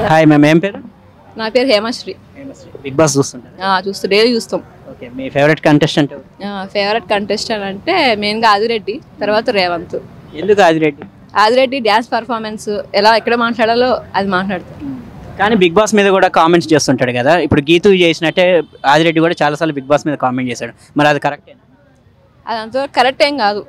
Hi ma'am ఏం పేరు నా పేరు హేమశ్రీ బిగ్ బాస్ చూస్తుంటారు ఆ, చూస్తూ డైలీ చూస్తాం ఓకే మీ ఫేవరెట్ కంటెస్టెంట్ ఫేవరెట్ కంటెస్టెంట్ అంటే మెయిన్గా ఆదిరెడ్డి తర్వాత రేవంత్ ఎందుకు ఆదిరెడ్డి ఆదిరెడ్డి డ్యాన్స్ పర్ఫార్మెన్స్ ఎలా ఎక్కడ మాట్లాడాలో అది మాట్లాడతారు కానీ బిగ్ బాస్ మీద కూడా కామెంట్స్ చేస్తుంటాడు కదా ఇప్పుడు గీతు చేసినట్టే ఆదిరెడ్డి కూడా చాలాసార్లు బిగ్ బాస్ మీద కామెంట్ చేశాడు మరి అది కరెక్టే అది అంత కరెక్ట్ ఏం కాదు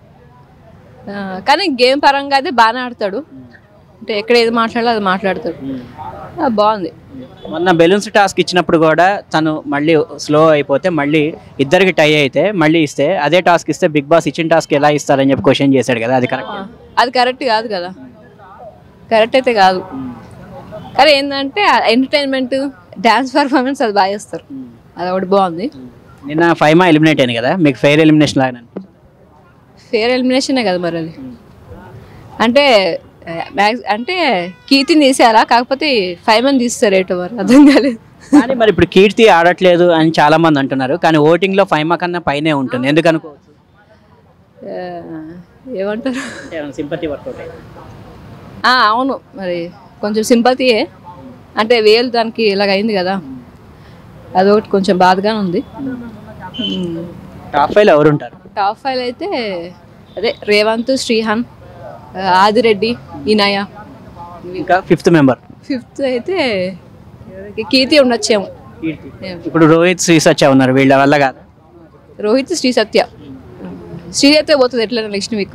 ఆ, కానీ గేమ్ పరంగా అయితే బాగానే ఆడతాడు అంటే ఎక్కడ ఏది మాట్లాడాలో అది మాట్లాడతాడు ఆ, బాగుంది మొన్న బెలూన్స్ టాస్క్ ఇచ్చినప్పుడు కూడా తను మళ్ళీ స్లో అయిపోతే మళ్ళీ ఇద్దరికి టై అయితే మళ్ళీ ఇస్తే అదే టాస్క్ ఇస్తే బిగ్ బాస్ ఇచ్చిన టాస్క్ ఎలా ఇస్తారని చెప్పి క్వశ్చన్ చేశాడు కదా అది కరెక్ట్ ఆ, అది కరెక్ట్ కాదు కదా కరెక్ట్ అయితే కాదు కానీ ఏంటంటే ఎంటర్టైన్మెంట్ డ్యాన్స్ పర్ఫార్మెన్స్ అది బాగా చేస్తారు అది ఒకటి బాగుంది నిన్న ఫైవ్ మా ఎలిమినేట్ అయింది కదా మీకు ఫెయిర్ ఎలిమినేషన్ లాగా ఫేర్ ఎలిమినేషనే కదా మరి అది అంటే ఆ, మ్యాక్స్ అంటే కీర్తిని తీసేయాలా కాకపోతే ఫైవ్ మంది తీస్తారు ఏటో మరి అర్థం కాలేదు కానీ మరి ఇప్పుడు కీర్తి ఆడట్లేదు అని చాలా మంది అంటున్నారు కానీ ఓటింగ్ లో ఫైవ్ మా కన్నా పైనే ఉంటుంది ఎందుకు అనుకోవచ్చు ఆ, ఏమంటారు సింపతి వర్కౌట్ ఆ, అవును మరి కొంచెం సింపతియే అంటే వేలు దానికి ఇలాగ అయింది కదా అదొకటి కొంచెం బాధగానే ఉంది ఉమ్. టాప్ ఫైవ్ ఎవరు ఉంటారు టాప్ ఫైవ్ అయితే అదే రేవంత్ శ్రీహాన్ ఆ, ఆదిరెడ్డి ఇనయ ఇంకా ఫిఫ్త్ మెంబర్ ఫిఫ్త్ అయితే ఎవరికి? కీర్తి ఉండొచ్చేమో ఇప్పుడు రోహిత్ శ్రీ సత్య ఉన్నారు వీళ్ళ వల్ల కాదు రోహిత్ శ్రీ సత్య శ్రీ సత్య పోతుంది ఎట్లైనా నెక్స్ట్ వీక్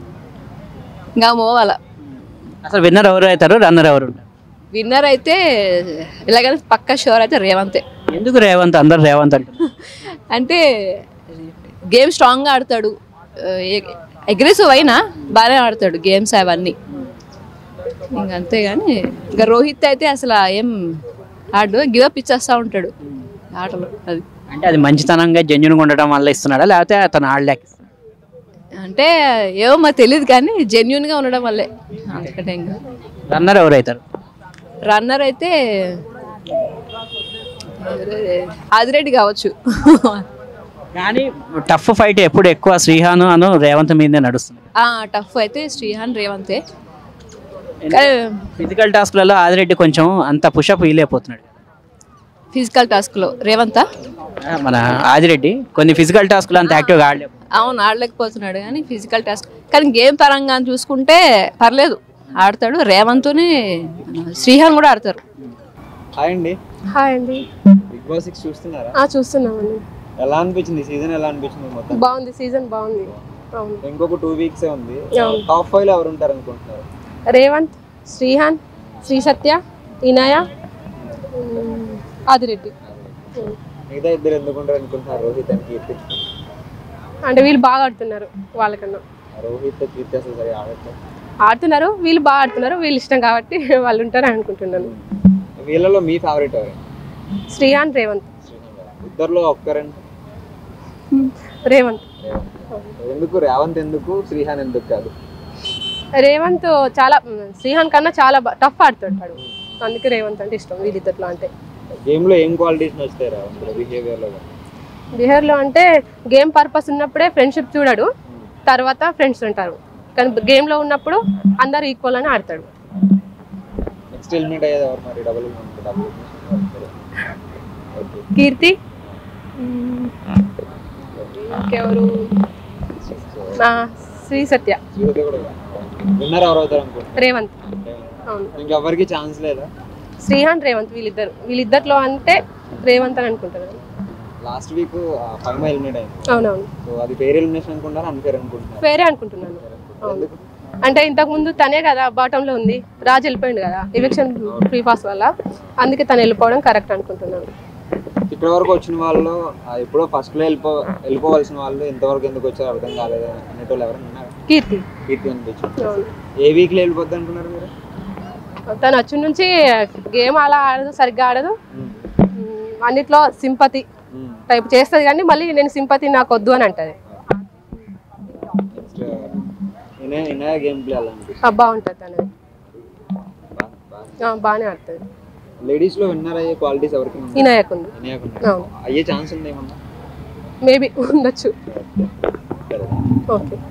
ఇంకా పోవాల అసలు విన్నర్ ఎవరు అవుతారు రన్నర్ ఎవరు ఉంటారు విన్నర్ అయితే ఇలాగైనా పక్క షోర్ అయితే రేవంతే ఎందుకు రేవంత్ అందరు రేవంత్ అంటారు అంటే గేమ్ స్ట్రాంగ్గా ఆడతాడు అగ్రెసివ్ అయినా బాగానే ఆడతాడు గేమ్స్ అవన్నీ ఇంకా అంతేగాని ఇంకా రోహిత్ అయితే అసలు ఏం ఆడు గివ్ అప్ ఇచ్చేస్తూ ఉంటాడు ఆటలు అది అంటే అది మంచితనంగా జెన్యున్గా ఉండడం వల్ల ఇస్తున్నాడా లేకపోతే అతను ఆడలేక ఇస్తున్నాడా? అంటే ఏమో మాకు తెలియదు కానీ జెన్యున్గా ఉండడం వల్లే అంతకంటే ఇంకా రన్నర్ ఎవరు అవుతారు రన్నర్ అయితే ఆదిరెడ్డి కావచ్చు కానీ టఫ్ ఫైట్ ఎప్పుడు ఎక్కువ శ్రీహాను అను రేవంత్ మీదే నడుస్తుంది ఆ టఫ్ అయితే శ్రీహాన్ రేవంతే కానీ ఫిజికల్ టాస్క్లలో ఆదిరెడ్డి కొంచెం అంత పుషప్ వీలైపోతున్నాడు ఫిజికల్ టాస్క్లో రేవంతా ఆ, మన ఆదిరెడ్డి కొన్ని ఫిజికల్ టాస్క్లు అంత యాక్టివ్గా ఆడలేవు అవును ఆడలేకపోతున్నాడు కానీ ఫిజికల్ టాస్క్ కానీ గేమ్ పరంగా చూసుకుంటే పర్లేదు ఆడతాడు రేవంత్ని శ్రీహాన్ కూడా ఆడతారు హాయ్ అండి హాయ్ అండి బిగ్ బాస్ సిక్స్ చూస్తున్నారా ఆ చూస్తున్నామండి ఎలా అనిపించింది సీజన్ ఎలా అనిపించింది మొత్తం బాగుంది సీజన్ బాగుంది అవును ఇంకొక టూ వీక్స్ ఉంది అవును. టాప్ ఫైవ్ లో ఎవరు ఉంటారు అనుకుంటున్నారు రేవంత్ శ్రీహాన్ శ్రీ సత్య ఇనాయ ఉమ్, ఆదిరెడ్డి ఉమ్. మిగతా ఇద్దరు ఎందుకు ఉంటారు అనుకుంటున్నారు రోహిత్ అని కీర్తి అంటే వీళ్ళు బాగా ఆడుతున్నారు వాళ్ళకన్నా రోహిత్ కీర్తి అసలు సరే ఆడట్లేదు ఆడుతున్నారు వీళ్ళు బాగా ఆడుతున్నారు వీళ్ళు ఇష్టం కాబట్టి వాళ్ళు ఉంటారు అనుకుంటున్నాను వీళ్ళలో మీ ఫేవరెట్ ఎవరు శ్రీహాన్ రేవంత్ శ్రీహాన్ గారు. ఇద్దరిలో ఒక్కరంటే రేవంత్ రేవంత్. ఎందుకు రేవంత్ ఎందుకు శ్రీహాన్ ఎందుకు కాదు రేవంత్ చాలా ఉమ్, శ్రీహాన్ కన్నా చాలా టఫ్ ఆడుతుంటాడు అందుకే రేవంత్ అంటే ఇష్టం వీళ్ళిద్దరిలో అంటే గేమ్ లో ఏం క్వాలిటీస్ నచ్చుతాయి రేవంత్ బిహేవియర్ లో కానీ? బిహేవ్లో అంటే గేమ్ పర్పస్ ఉన్నప్పుడే ఫ్రెండ్షిప్ చూడడు తర్వాత ఫ్రెండ్స్ ఉంటారు కానీ గేమ్లో ఉన్నప్పుడు అందరు ఈక్వల్ అని ఆడతాడు నెక్స్ట్ ఎలిమినేట్ అయ్యేది ఎవరు మరి డబుల్ డబుల్ ఓకే కీర్తి మ్మ్. ఇంకెవరు ఆ, శ్రీ సత్య శ్రీహరి కూడా విన్నర్ ఎవరు అవుతారు అనుకుంటున్నారు రేవంత్ అవును ఇంకెవరికి ఛాన్స్ లేదా శ్రీహాన్ రేవంత్ వీళ్ళిద్దరు వీళ్ళిద్దరిలో అంటే రేవంత్ అని అనుకుంటున్నాను లాస్ట్ వీక్ ఫైవ్ ఎలిమినేట్ అయింది అవునవును సో అది ఫెయిర్ ఎలిమినేషన్ అనుకుంటారా అన్ఫేర్ అనుకుంటున్నారు వేరే అనుకుంటున్నాను అవును అంటే ఇంతకు ముందు తనే కదా బాటంలో ఉంది రాజు వెళ్ళిపోయింది కదా ఎలక్షన్ ఫ్రీ పాస్ వల్ల అందుకే తను వెళ్ళిపోవడం కరెక్ట్ అనుకుంటున్నాను ఇక్కడ వరకు వచ్చిన వాళ్ళు ఆ, ఎప్పుడో ఫస్ట్ లో వెళ్ళిపో వెళ్ళిపోవాల్సిన వాళ్ళు ఇంతవరకు ఎందుకు వచ్చారో అర్థం కాలేదు అనేటోళ్ళు ఎవరైనా ఉన్నారు కీర్తి కీర్తి అనిపించింది అవును ఏ వీక్ లో వెళ్ళిపోద్ది అంటున్నారు మీరు తను వచ్చి నుంచి గేమ్ అలా ఆడదు సరిగ్గా ఆడదు మ్మ్. మ్మ్, అన్నిట్లో సింపతి మ్మ్. టైప్ చేస్తుంది కానీ మళ్ళీ నేను సింపతి నాకు వద్దు అని అంటది నెక్స్ట్ ఇనే ఇనే గేమ్ ప్లే అలా అనిపిస్తుంది ఆ, బాగుంటుంది తనది ఆ, బాగానే ఆడుతుంది లేడీస్ లో విన్నర్ అయ్యే క్వాలిటీస్ ఎవరికి ఉన్నాయి? వినాయక్ ఉంది వినాయక్ ఉన్నాయి. అవును. అయ్యే ఛాన్స్ ఉంది ఏమన్నా మేబీ ఉండొచ్చు సరే ఓకే